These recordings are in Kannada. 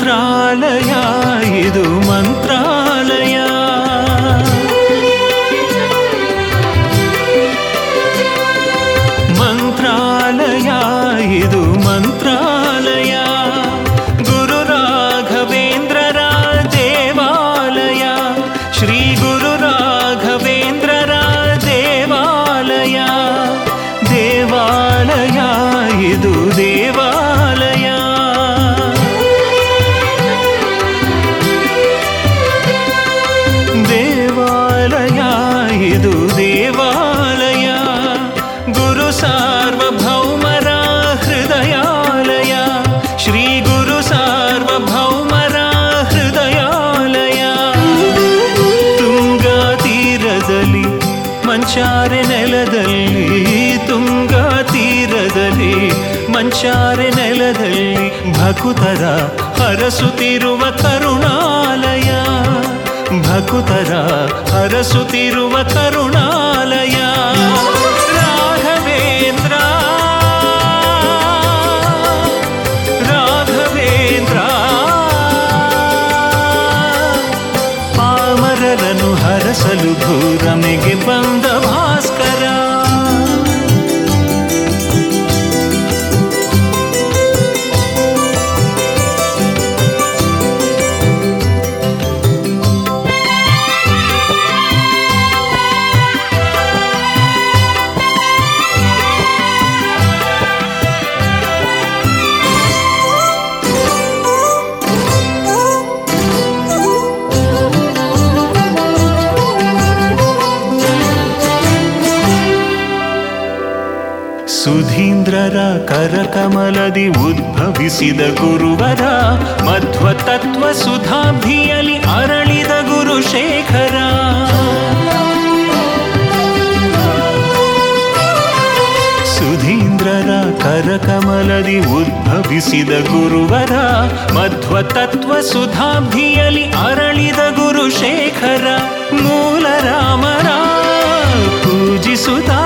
ಮಂತ್ರಾಲಯ ಇದು ಮಂತ್ರಾಲಯ ಮಂತ್ರಾಲಯ ಇದು ಮಂತ್ರಾಲಯ ಗುರು ರಾಘವೇಂದ್ರರ ದೇವಾಲಯ ಶ್ರೀ ಗುರು ರಾಘವೇಂದ್ರರ ದೇವಾಲಯ ದೇವಾಲಯ ಇದು ದೇವಾಲಯ ದೇವಾಲಯ ಇದು ದೇವಾಲಯ ಗುರು ಸಾರ್ವಭೌಮರ ಹೃದಯಾಲಯ ಶ್ರೀ ಗುರು ಸಾರ್ವಭೌಮರ ಹೃದಯಾಲಯ ತುಂಗಾ ತೀರದಲ್ಲಿ ಮಂಚಾರೆ ನೆಲದಲ್ಲಿ ತುಂಗಾ ತೀರದಲ್ಲಿ ಮಂಚಾರೆ ನೆಲದಲ್ಲಿ ಭಕುತರ ಹರಸುತ್ತಿರುವ ಕರುಣಾಲಯ ಭಕುತರ ಹರಸುತ್ತಿರುವ ಕರುಣಾಲಯ ರಾಘವೇಂದ್ರ ರಾಘವೇಂದ್ರ ಪಾಮರರನು ಹರಸಲು ಭೂರಮೆಗೆ ಬಂದ ಭಾಸ್ಕರ ಸುಧೀಂದ್ರರ ಕರಕಮಲದಿ ಉದ್ಭವಿಸಿದ ಗುರುವರ ಮಧ್ವ ತತ್ವ ಸುಧಾಬ್ಧಿಯಲ್ಲಿ ಅರಳಿದ ಗುರು ಶೇಖರ ಸುಧೀಂದ್ರರ ಕರಕಮಲದಿ ಉದ್ಭವಿಸಿದ ಗುರುವರ ಮಧ್ವ ತತ್ವ ಸುಧಾಬ್ಧಿಯಲ್ಲಿ ಅರಳಿದ ಗುರು ಶೇಖರ ಮೂಲ ರಾಮರ ಪೂಜಿಸುತ್ತಾ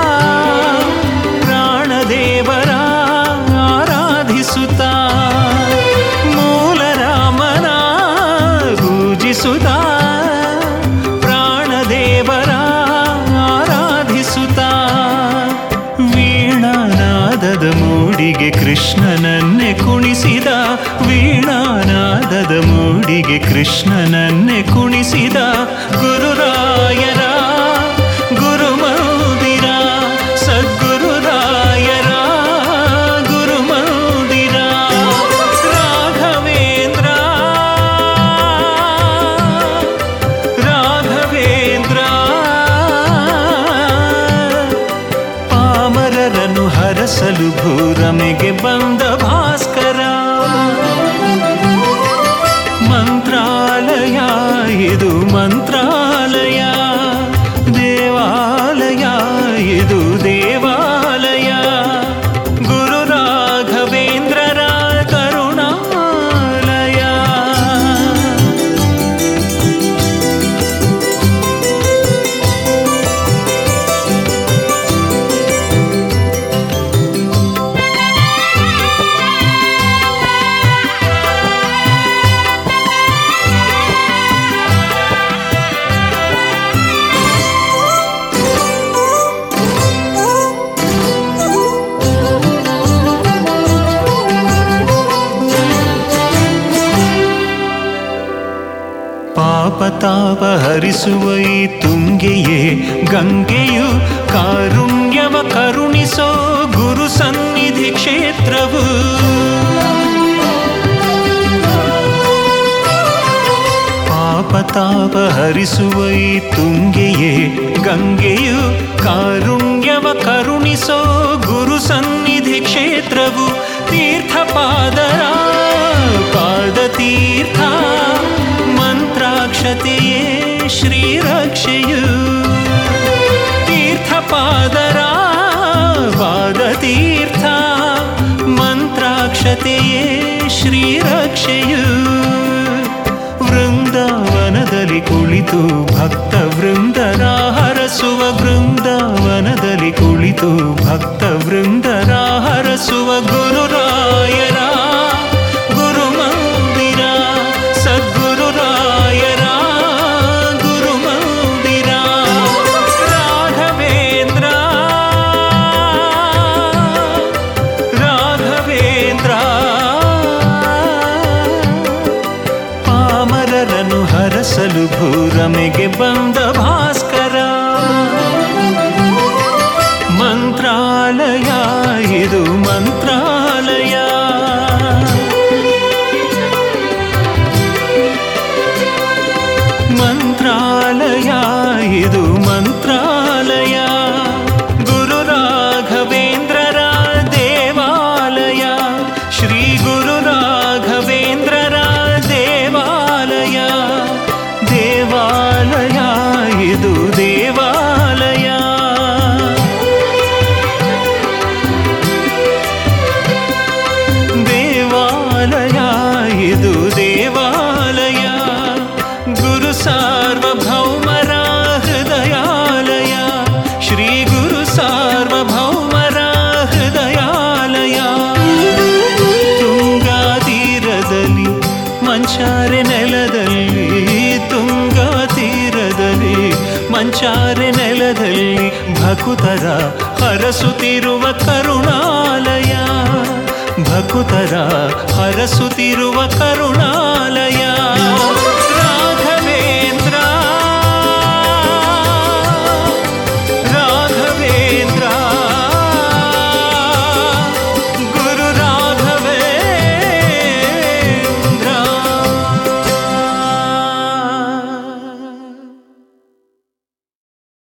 ಪ್ರಾಣದೇವರ ಆರಾಧಿಸುತ್ತಾ ಮೂಲ ರಾಮನ ಪೂಜಿಸುತ್ತಾ ಪ್ರಾಣದೇವರ ಆರಾಧಿಸುತ್ತಾ ವೀಣಾನಾದದ ಮೂಡಿಗೆ ಕೃಷ್ಣನನ್ನೇ ಕುಣಿಸಿದ ವೀಣಾನಾದದ ಮೂಡಿಗೆ ಕೃಷ್ಣನನ್ನೇ ಕುಣಿಸಿದ ಗುರುರಾಯರ ಗುರುಮಂದಿರ ಸದ್ಗುರುರಾಯರ ಗುರುಮಂದಿರ ರಾಘವೇಂದ್ರ ರಾಘವೇಂದ್ರ ಪಾಮರರನು ಹರಸಲು ಭೂರಮೆಗೆ ಬಂದ ಭಾಸ್ಕರ ಮಂತ್ರಾಲಯ ಇದು ಮಂತ್ರಾಲಯ ದೇವಾಲಯ ಇದು ದೇವಾಲಯ ಗುರು ರಾಘವೇಂದ್ರರ ಕರುಣಾಲಯ ಪಾಪತಾಪ ಹರಿಸುವ ಈ ತುಂಗೆಯೇ ಗಂಗೆಯು ಕಾರುಣ್ಯವ ಕರುಣಿಸೋ ಗುರು ಸನ್ನಿಧಿ ಕ್ಷೇತ್ರವು ಪಾಪತಾಪ ಹರಿಸುವ ಈ ತುಂಗೆಯೇ ಗಂಗೆಯು ಕಾರುಣ್ಯವ ಕರುಣಿಸೋ ಗುರು ಸನ್ನಿಧಿ ಕ್ಷೇತ್ರವು ತೀರ್ಥಪಾದರ ಪಾದತೀರ್ಥ ಮಂತ್ರಾಕ್ಷತೆಯೇ ಶ್ರೀರಕ್ಷೆಯು ತೀರ್ಥಪಾದರ ಪಾದತೀರ್ಥ ಮಂತ್ರಾಕ್ಷತೆಯೇ ಶ್ರೀರಕ್ಷೆಯು ವೃಂದಾವನದಲ್ಲಿ ಕುಳಿತು ಭಕ್ತ ವೃಂದರ ಹರಸುವ ವೃಂದಾವನದಲ್ಲಿ ಕುಳಿತು ಭಕ್ತ ವೃಂದರ ಹರಸುವ ಗುರುರಾಯರ ಗುರುಮಂದಿರ ಭೂರಮೆಗೆ ಬಂದ ಭಾಸ್ಕರ ಮಂತ್ರಾಲಯ ಇದು ಮಂತ್ರಾಲಯ ಮಂತ್ರಾಲಯ ಇದು ಮಂತ್ರಾಲಯ ಗುರು ರಾಘವೇಂದ್ರರ ದೇವಾಲಯ ಶ್ರೀ ಗುರು ರಾಘವೇಂದ್ರರ ದೇವಾಲಯ ದೇವಾಲಯ ಇದು ದೇವಾಲಯ ದೇವಾಲಯ ಇದು ದೇವಾಲಯ ಗುರು ಸಾರ್ವಭೌಮರ ಹೃದಯಾಲಯ ಶ್ರೀ ಗುರು ಸಾರ್ವಭೌಮರ ಹೃದಯಾಲಯ ತುಂಗಾ ತೀರದಲ್ಲಿ ಮಂಚಾರೆ ನೆಲದಲ್ಲಿ ತುಂಗಾ ತೀರದಲ್ಲಿ ಮಂಚಾರೆ ನೆಲದಲ್ಲಿ ಭಕುತರ ಹರಸುತ್ತಿರುವ ಕರುಣಾಲಯ ಭಕುತರ ಹರಸುತ್ತಿರುವ ಕರುಣಾಲಯ